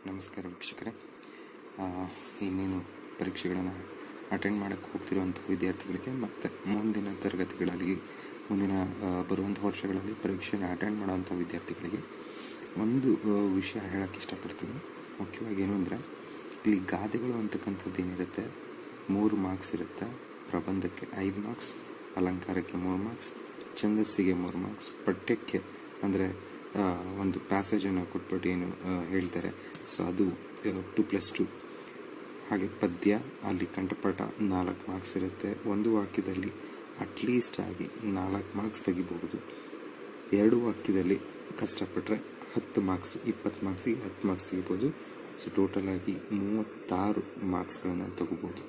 ನಮಸ್ಕಾರ ವೀಕ್ಷಕರೇ ಆ, ಇನ್ನೇನು ಪರೀಕ್ಷೆಗಳನ್ನು ಅಟೆಂಡ್ ಮಾಡೋಕ್ಕೆ ಹೋಗ್ತಿರುವಂಥ ವಿದ್ಯಾರ್ಥಿಗಳಿಗೆ ಮತ್ತು ಮುಂದಿನ ತರಗತಿಗಳಲ್ಲಿ ಮುಂದಿನ ಆ, ಬರುವಂಥ ವರ್ಷಗಳಲ್ಲಿ ಪರೀಕ್ಷೆನ ಅಟೆಂಡ್ ಮಾಡೋವಂಥ ವಿದ್ಯಾರ್ಥಿಗಳಿಗೆ ಒಂದು ಆ, ವಿಷಯ ಹೇಳೋಕ್ಕೆ ಇಷ್ಟಪಡ್ತೀನಿ ಮುಖ್ಯವಾಗಿ ಏನು ಅಂದರೆ ಇಲ್ಲಿ ಗಾದೆಗಳು ಅಂತಕ್ಕಂಥದ್ದು ಏನಿರುತ್ತೆ ಮೂರು ಮಾರ್ಕ್ಸ್ ಇರುತ್ತೆ ಪ್ರಬಂಧಕ್ಕೆ ಐದು ಮಾರ್ಕ್ಸ್ ಅಲಂಕಾರಕ್ಕೆ ಮೂರು ಮಾರ್ಕ್ಸ್ ಛಂದಸ್ಸಿಗೆ ಮೂರು ಮಾರ್ಕ್ಸ್ ಪಠ್ಯಕ್ಕೆ ಅಂದರೆ ಒಂದು ಪ್ಯಾಸೇಜನ್ನು ಕೊಟ್ಬಿಟ್ಟು ಏನು ಆ, ಹೇಳ್ತಾರೆ ಸೊ ಅದು ಟು ಪ್ಲಸ್ ಟು ಹಾಗೆ ಪದ್ಯ ಅಲ್ಲಿ ಕಂಠಪಾಠ ನಾಲ್ಕು ಮಾರ್ಕ್ಸ್ ಇರುತ್ತೆ ಒಂದು ವಾಕ್ಯದಲ್ಲಿ ಅಟ್ಲೀಸ್ಟ್ ಆಗಿ ನಾಲ್ಕು ಮಾರ್ಕ್ಸ್ ತೆಗಿಬಹುದು ಎರಡು ವಾಕ್ಯದಲ್ಲಿ ಕಷ್ಟಪಟ್ಟರೆ ಹತ್ತು ಮಾರ್ಕ್ಸ್ ಇಪ್ಪತ್ತು ಮಾರ್ಕ್ಸಿಗೆ ಹತ್ತು ಮಾರ್ಕ್ಸ್ ತೆಗಿಬೋದು ಸೊ ಟೋಟಲ್ ಆಗಿ ಮೂವತ್ತಾರು ಮಾರ್ಕ್ಸ್ಗಳನ್ನು ತಗೋಬೋದು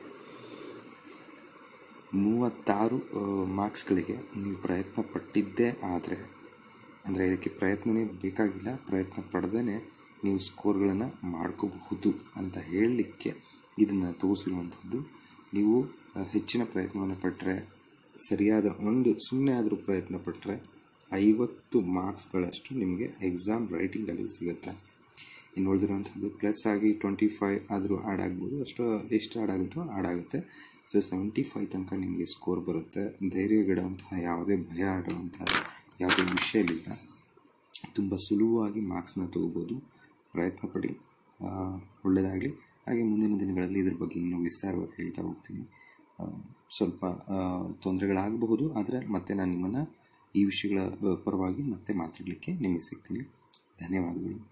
ಮೂವತ್ತಾರು ಮಾರ್ಕ್ಸ್ಗಳಿಗೆ ನೀವು ಪ್ರಯತ್ನ ಪಟ್ಟಿದ್ದೇ ಆದರೆ ಅಂದರೆ ಇದಕ್ಕೆ ಪ್ರಯತ್ನನೇ ಬೇಕಾಗಿಲ್ಲ ಪ್ರಯತ್ನ ಪಡೆದೇ ನೀವು ಸ್ಕೋರ್ಗಳನ್ನು ಮಾಡ್ಕೋಬಹುದು ಅಂತ ಹೇಳಲಿಕ್ಕೆ ಇದನ್ನು ತೋರಿಸಿರುವಂಥದ್ದು ನೀವು ಆ, ಹೆಚ್ಚಿನ ಪ್ರಯತ್ನವನ್ನು ಪಟ್ಟರೆ ಸರಿಯಾದ ಒಂದು ಸುಮ್ಮನೆ ಆದರೂ ಪ್ರಯತ್ನ ಪಟ್ಟರೆ ಐವತ್ತು ಮಾರ್ಕ್ಸ್ಗಳಷ್ಟು ನಿಮಗೆ ಎಕ್ಸಾಮ್ ರೈಟಿಂಗಲ್ಲಿ ಸಿಗುತ್ತೆ ಇನ್ನು ಉಳಿದಿರುವಂಥದ್ದು ಪ್ಲಸ್ ಆಗಿ ಟ್ವೆಂಟಿ ಫೈವ್ ಆದರೂ ಆ್ಯಡ್ ಆಗ್ಬೋದು ಅಷ್ಟು ಎಷ್ಟು ಆ್ಯಡ್ ಆಗುತ್ತೋ ಆ್ಯಡ್ ಆಗುತ್ತೆ ಸೊ ಸೆವೆಂಟಿ ಫೈವ್ ತನಕ ನಿಮಗೆ ಸ್ಕೋರ್ ಬರುತ್ತೆ ಧೈರ್ಯಗಿಡುವಂತಹ ಯಾವುದೇ ಭಯ ಆಡುವಂತಹ ಯಾವುದೇ ವಿಷಯವಿಲ್ಲ ತುಂಬ ಸುಲಭವಾಗಿ ಮಾರ್ಕ್ಸ್ನ ತಗೋಬೋದು ಪ್ರಯತ್ನ ಪಡಿ ಆ, ಒಳ್ಳೆಯದಾಗಲಿ ಹಾಗೆ ಮುಂದಿನ ದಿನಗಳಲ್ಲಿ ಇದ್ರ ಬಗ್ಗೆ ಇನ್ನೂ ವಿಸ್ತಾರವಾಗಿ ಹೇಳ್ತಾ ಹೋಗ್ತೀನಿ ಆ, ಸ್ವಲ್ಪ ಆ, ತೊಂದರೆಗಳಾಗಬಹುದು ಆದರೆ ಮತ್ತೆ ನಾನು ನಿಮ್ಮನ್ನು ಈ ವಿಷಯಗಳ ಆ, ಪರವಾಗಿ ಮತ್ತೆ ಮಾತಾಡಲಿಕ್ಕೆ ನಿಮಗೆ ಸಿಗ್ತೀನಿ ಧನ್ಯವಾದಗಳು